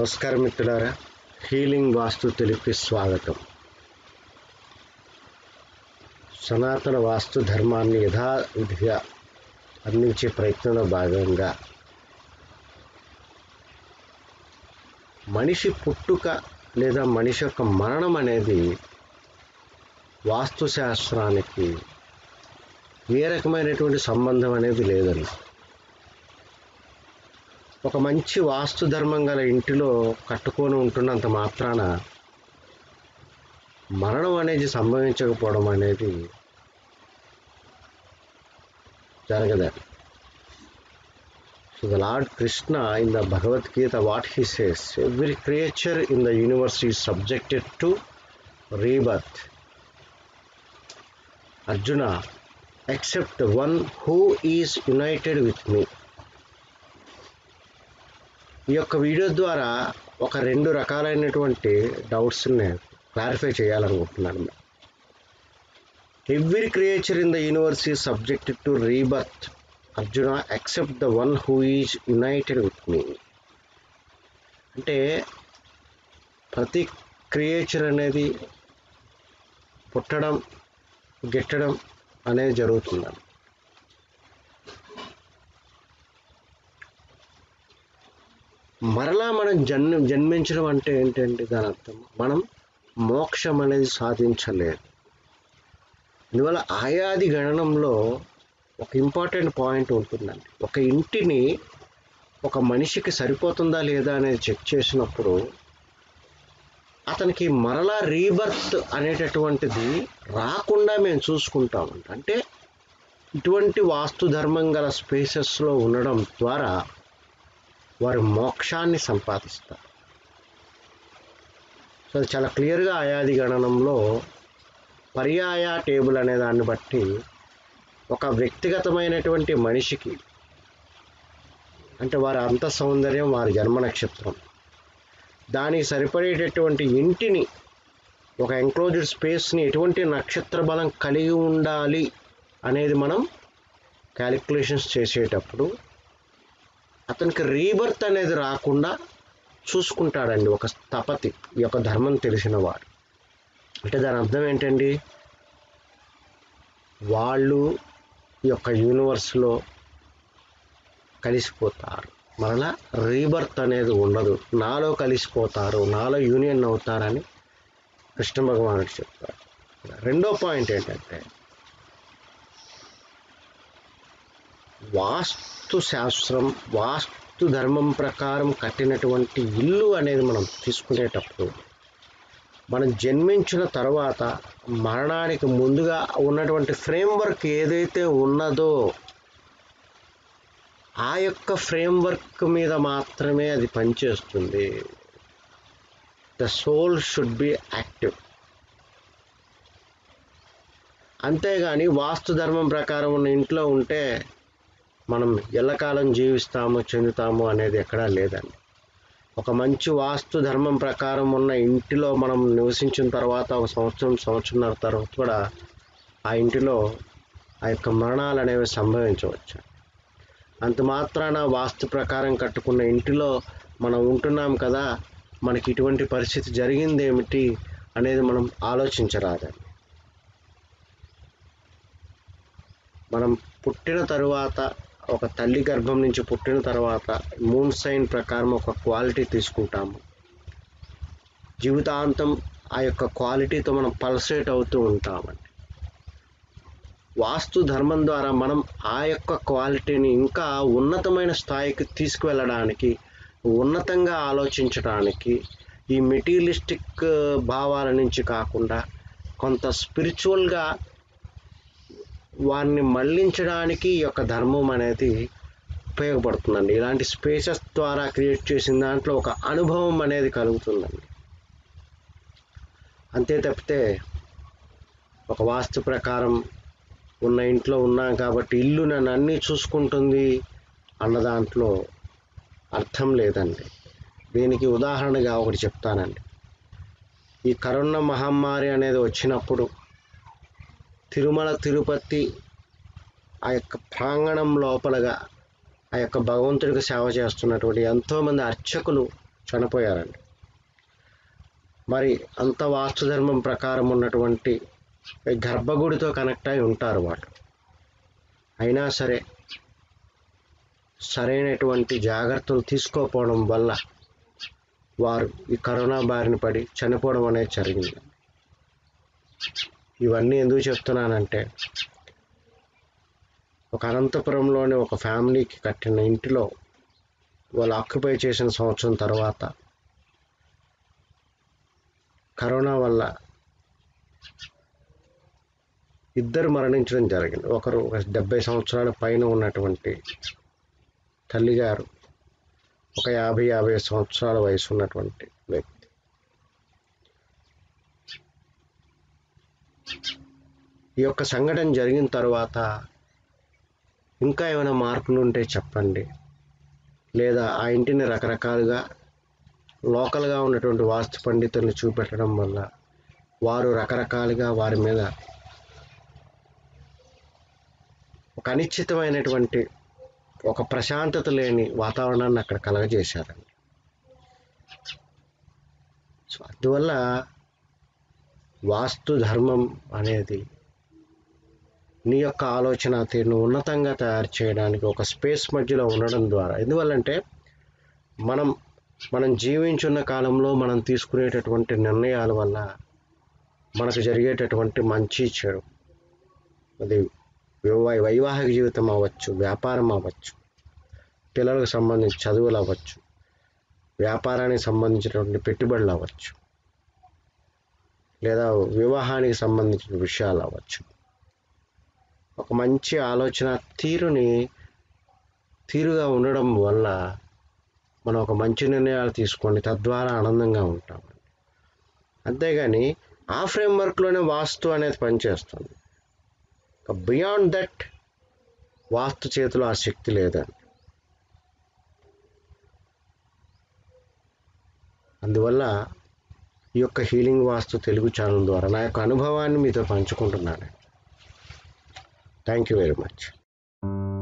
నమస్కారం మిత్రులారా హీలింగ్ వాస్తు తెలుగుకి స్వాగతం సనాతన వాస్తు ధర్మాన్ని యథావిధిగా అందించే ప్రయత్నంలో భాగంగా మనిషి పుట్టుక లేదా మనిషి యొక్క మరణం అనేది వాస్తు శాస్త్రానికి ఏ రకమైనటువంటి సంబంధం అనేది లేదండి ఒక మంచి వాస్తు ధర్మం గల ఇంటిలో కట్టుకొని ఉంటున్నంత మాత్రాన మరణం అనేది సంభవించకపోవడం అనేది జరగదండి so the lord Krishna in the Bhagavad Gita what he says every creature in the universe is subjected to rebirth Arjuna except one who is united with me ఈ యొక్క వీడియో ద్వారా ఒక రెండు రకాలైనటువంటి డౌట్స్ని క్లారిఫై చేయాలనుకుంటున్నాను every creature in the universe is subjected to rebirth Arjuna except the one who is united with me అంటే ప్రతి క్రియేచర్ అనేది పుట్టడం గిట్టడం అనేది జరుగుతుందండి మరలా మనం జన్మ జన్మించడం అంటే ఏంటంటే దాని అర్థం మనం మోక్షం అనేది సాధించలేదు అందువల్ల ఆయాది గణనంలో ఒక ఇంపార్టెంట్ పాయింట్ ఉంటుందండి ఒక ఇంటిని ఒక మనిషికి సరిపోతుందా లేదా అనేది చెక్ చేసినప్పుడు అతనికి మరలా రీబర్త్ అనేటటువంటిది రాకుండా మేము చూసుకుంటామంట అంటే ఇటువంటి వాస్తు ధర్మం గల స్పేసెస్లో ఉండడం ద్వారా వారు మోక్షాన్ని సంపాదిస్తారు సో అది చాలా క్లియర్గా ఆయాది గణనంలో పర్యాయ టేబుల్ అనే దాన్ని బట్టి ఒక వ్యక్తిగతమైనటువంటి మనిషికి అంటే వారి అంత సౌందర్యం వారి జన్మ నక్షత్రం దానికి సరిపడేటటువంటి ఇంటిని ఒక ఎంక్లోజ్డ్ స్పేస్ని ఎటువంటి నక్షత్ర బలం కలిగి ఉండాలి అనేది మనం క్యాలిక్యులేషన్స్ చేసేటప్పుడు అతనికి రీబర్త్ అనేది రాకుండా చూసుకుంటాడండి ఒక స్థపతి ఈ యొక్క ధర్మం తెలిసిన వాడు అంటే దాని అర్థం ఏంటండి వాళ్ళు ఈ యొక్క యూనివర్స్లో కలిసిపోతారు మరలా రీబర్త్ అనేది ఉండదు నాలో కలిసిపోతారు నాలో యూనియన్ అవుతారని కృష్ణ భగవానుడు చెప్తారు రెండో పాయింట్ ఏంటంటే వాస్తు శాస్త్రం వాస్తు ధర్మం ప్రకారం కట్టినటువంటి ఇల్లు అనేది మనం తీసుకునేటప్పుడు మనం జన్మించిన తర్వాత మరణానికి ముందుగా ఉన్నటువంటి ఫ్రేమ్వర్క్ ఏదైతే ఉన్నదో ఆ యొక్క ఫ్రేమ్వర్క్ మీద మాత్రమే అది పనిచేస్తుంది the soul should be active అంతేగాని వాస్తు ధర్మం ప్రకారం ఉన్న ఇంట్లో ఉంటే మనం ఎల్లకాలం జీవిస్తాము చెందుతాము అనేది ఎక్కడా లేదండి ఒక మంచి వాస్తు ధర్మం ప్రకారం ఉన్న ఇంటిలో మనం నివసించిన తర్వాత ఒక సంవత్సరం సంవత్సరంన్నర తర్వాత కూడా ఆ ఇంటిలో ఆ యొక్క మరణాలు అనేవి సంభవించవచ్చు అంత మాత్రాన వాస్తు ప్రకారం కట్టుకున్న ఇంటిలో మనం ఉంటున్నాం కదా మనకి ఇటువంటి పరిస్థితి జరిగింది ఏమిటి అనేది మనం ఆలోచించరాదండి మనం పుట్టిన తరువాత ఒక తల్లి గర్భం నుంచి పుట్టిన తర్వాత మూన్ సైన్ ప్రకారం ఒక క్వాలిటీ తీసుకుంటాము జీవితాంతం ఆ యొక్క క్వాలిటీతో మనం పల్సేట్ అవుతూ ఉంటామండి వాస్తు ధర్మం ద్వారా మనం ఆ యొక్క క్వాలిటీని ఇంకా ఉన్నతమైన స్థాయికి తీసుకువెళ్ళడానికి ఉన్నతంగా ఆలోచించడానికి ఈ మెటీరియలిస్టిక్ భావాల నుంచి కాకుండా కొంత స్పిరిచువల్గా వారిని మళ్లించడానికి ఈ యొక్క ధర్మం అనేది ఉపయోగపడుతుందండి ఇలాంటి స్పేసెస్ ద్వారా క్రియేట్ చేసిన దాంట్లో ఒక అనుభవం అనేది కలుగుతుందండి అంతే తప్పితే ఒక వాస్తు ప్రకారం ఉన్న ఇంట్లో ఉన్నాం కాబట్టి ఇల్లు నన్ను అన్నీ చూసుకుంటుంది అన్న దాంట్లో అర్థం లేదండి దీనికి ఉదాహరణగా ఒకటి చెప్తానండి ఈ కరోనా మహమ్మారి అనేది వచ్చినప్పుడు తిరుమల తిరుపతి ఆ యొక్క ప్రాంగణం లోపలగా ఆ యొక్క భగవంతుడికి సేవ చేస్తున్నటువంటి ఎంతోమంది అర్చకులు చనిపోయారండి మరి అంత వాస్తు ధర్మం ప్రకారం ఉన్నటువంటి గర్భగుడితో కనెక్ట్ అయి ఉంటారు వాళ్ళు అయినా సరే సరైనటువంటి జాగ్రత్తలు తీసుకోకపోవడం వల్ల వారు ఈ కరోనా బారిన పడి చనిపోవడం అనేది జరిగింది ఇవన్నీ ఎందుకు చెప్తున్నానంటే ఒక అనంతపురంలోని ఒక ఫ్యామిలీకి కట్టిన ఇంటిలో వాళ్ళు ఆక్యుపై చేసిన సంవత్సరం తర్వాత కరోనా వల్ల ఇద్దరు మరణించడం జరిగింది ఒకరు ఒక డెబ్బై సంవత్సరాల పైన ఉన్నటువంటి తల్లిగారు ఒక యాభై యాభై సంవత్సరాల వయసు ఉన్నటువంటి వ్యక్తి ఈ యొక్క సంఘటన జరిగిన తర్వాత ఇంకా ఏమైనా మార్పులు ఉంటే చెప్పండి లేదా ఆ ఇంటిని రకరకాలుగా లోకల్గా ఉన్నటువంటి వాస్తు పండితుల్ని చూపెట్టడం వల్ల వారు రకరకాలుగా వారి మీద ఒక అనిశ్చితమైనటువంటి ఒక ప్రశాంతత లేని వాతావరణాన్ని అక్కడ కలగజేశారండి సో అందువల్ల వాస్తు ధర్మం అనేది నీ యొక్క ఆలోచన తీరును ఉన్నతంగా తయారు చేయడానికి ఒక స్పేస్ మధ్యలో ఉండడం ద్వారా ఎందువల్లంటే మనం మనం జీవించున్న కాలంలో మనం తీసుకునేటటువంటి నిర్ణయాల వల్ల మనకు జరిగేటటువంటి మంచి చెడు అది వివా- వైవాహిక జీవితం అవ్వచ్చు వ్యాపారం అవ్వచ్చు పిల్లలకు సంబంధించి చదువులు అవ్వచ్చు వ్యాపారానికి సంబంధించినటువంటి పెట్టుబడులు అవ్వచ్చు లేదా వివాహానికి సంబంధించిన విషయాలు అవ్వచ్చు ఒక మంచి ఆలోచన తీరుని తీరుగా ఉండడం వల్ల మనం ఒక మంచి నిర్ణయాలు తీసుకోండి తద్వారా ఆనందంగా ఉంటాం అంతేగాని ఆ ఫ్రేమ్వర్క్లోనే వాస్తు అనేది పనిచేస్తుంది బియాండ్ దట్ వాస్తు చేతిలో ఆ శక్తి లేదండి అందువల్ల ఈ యొక్క హీలింగ్ వాస్తు తెలుగు ఛానల్ ద్వారా నా యొక్క అనుభవాన్ని మీతో పంచుకుంటున్నాను థ్యాంక్ యూ వెరీ మచ్